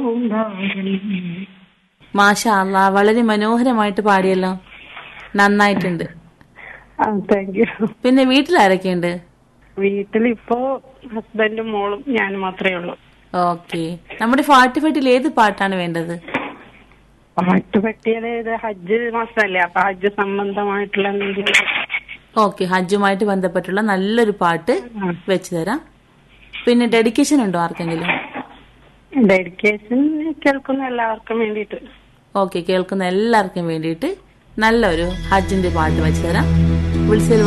പൂങ്കാവനം മാഷാ അല്ലാ വളരെ മനോഹരമായിട്ട് പാടിയല്ലോ നന്നായിട്ടുണ്ട് ആ താങ്ക് യു പിന്നെ വീട്ടിൽ ആരൊക്കെയുണ്ട് വീട്ടിലിപ്പോ ഹസ്ബൻഡും മോളും ഞാനും മാത്രമേ ഉള്ളൂ ഓക്കെ നമ്മുടെ ഫാട്ടി ഫട്ടിൽ ഏത് പാട്ടാണ് വേണ്ടത് പാട്ട് പറ്റിയാല് ഇത് ഹജ്ജ് മാസമല്ലേ അപ്പൊ ഹജ്ജ് സംബന്ധമായിട്ടുള്ള എന്തെങ്കിലും ഓക്കെ ഹജ്ജുമായിട്ട് ബന്ധപ്പെട്ടുള്ള നല്ലൊരു പാട്ട് ആ. വെച്ചു തരാം പിന്നെ ഡെഡിക്കേഷൻ ഉണ്ടോ ആർക്കെങ്കിലും ഡെഡിക്കേഷൻ കേൾക്കുന്ന എല്ലാവർക്കും വേണ്ടിയിട്ട് ഓക്കെ കേൾക്കുന്ന എല്ലാവർക്കും വേണ്ടിയിട്ട് നല്ലൊരു ഹജ്ജിന്റെ പാട്ട് വെച്ചു തരാം വിളിച്ചതിൽ